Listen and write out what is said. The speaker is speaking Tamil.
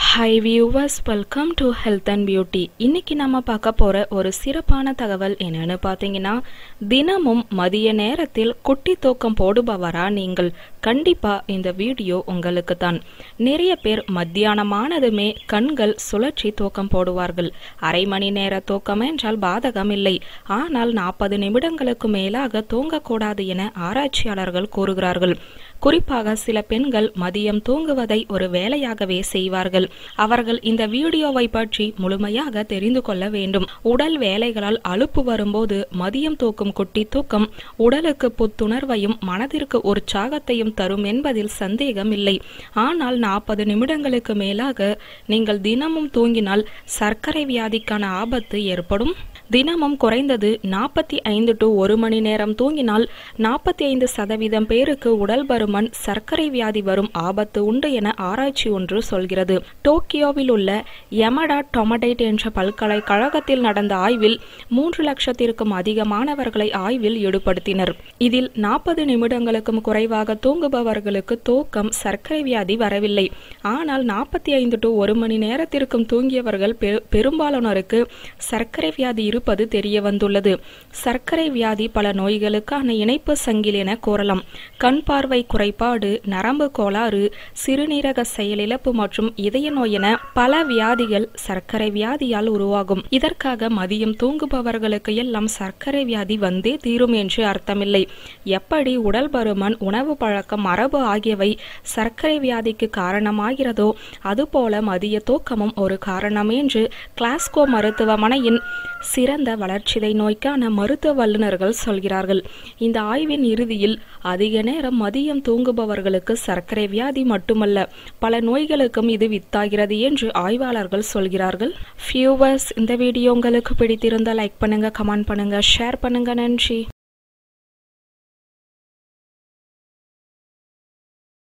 high viewers welcome to health and beauty இன்னைக்கு நம்ம பார்க்க போற ஒரு சிறப்பான தகவல் என்னன்னு பார்த்தீங்கன்னா தினமும் மதிய நேரத்தில் குட்டி தூக்கம் போடுபவரா நீங்கள் கண்டிப்பா இந்த வீடியோ உங்களுக்கு தான் நிறைய பேர் மத்தியானமானதுமே கண்கள் சுழற்சி தூக்கம் போடுவார்கள் அரை மணி நேர தூக்கம் என்றால் பாதகம் இல்லை ஆனால் நாற்பது நிமிடங்களுக்கு மேலாக தூங்கக்கூடாது என ஆராய்ச்சியாளர்கள் கூறுகிறார்கள் குறிப்பாக சில பெண்கள் மதியம் தூங்குவதை ஒரு வேலையாகவே செய்வார்கள் அவர்கள் இந்த வீடியோவை பற்றி முழுமையாக தெரிந்து கொள்ள வேண்டும் உடல் வேலைகளால் அலுப்பு வரும்போது மதியம் தூக்கும் குட்டி தூக்கம் உடலுக்கு புத்துணர்வையும் மனதிற்கு உற்சாகத்தையும் தரும் என்பதில் சந்தேகம் இல்லை ஆனால் நாற்பது நிமிடங்களுக்கு மேலாக நீங்கள் தினமும் தூங்கினால் சர்க்கரை வியாதிக்கான ஆபத்து ஏற்படும் தினமும் குறைந்தது நாற்பத்தி ஐந்து டு ஒரு மணி நேரம் தூங்கினால் நாற்பத்தி ஐந்து சதவீதம் பேருக்கு உடல் பருமன் சர்க்கரை வியாதி வரும் ஆபத்து உண்டு என ஆராய்ச்சி ஒன்று சொல்கிறது டோக்கியோவில் உள்ள யமடா டொமடைட் என்ற பல்கலைக்கழகத்தில் நடந்த ஆய்வில் மூன்று லட்சத்திற்கும் அதிகமானவர்களை ஆய்வில் ஈடுபடுத்தினர் இதில் நாற்பது நிமிடங்களுக்கும் குறைவாக தூங்குபவர்களுக்கு தூக்கம் சர்க்கரை வியாதி வரவில்லை ஆனால் நாற்பத்தி ஐந்து டு ஒரு மணி நேரத்திற்கும் தூங்கியவர்கள் பெரும்பாலானோருக்கு சர்க்கரை வியாதி இருப்பது தெரிய வந்துள்ளது சர்க்கரை வியாதி பல நோய்களுக்கான இணைப்பு சங்கிலி என கூறலாம் கண் பார்வை குறைபாடு நரம்பு கோளாறு சிறுநீரக செயலிழப்பு மற்றும் இதய நோய் என பல வியாதிகள் சர்க்கரை வியாதியால் உருவாகும் இதற்காக மதியம் தூங்குபவர்களுக்கு எல்லாம் சர்க்கரை வியாதி வந்தே தீரும் என்று அர்த்தமில்லை எப்படி உடல் பருமன் உணவு பழக்கம் மரபு ஆகியவை சர்க்கரை வியாதிக்கு காரணமாகிறதோ அதுபோல மதிய தூக்கமும் ஒரு காரணம் என்று கிளாஸ்கோ மருத்துவமனையின் சிறந்த வளர்ச்சிதை நோய்க்கான மருத்துவ வல்லுநர்கள் சொல்கிறார்கள் இந்த ஆய்வின் இறுதியில் அதிக நேரம் மதியம் தூங்குபவர்களுக்கு சர்க்கரை வியாதி மட்டுமல்ல பல நோய்களுக்கும் இது வித்தாகிறது என்று ஆய்வாளர்கள் சொல்கிறார்கள் ஃபியூவர்ஸ் இந்த வீடியோ உங்களுக்கு பிடித்திருந்தால் லைக் பண்ணுங்க கமெண்ட் பண்ணுங்க ஷேர் பண்ணுங்க நன்றி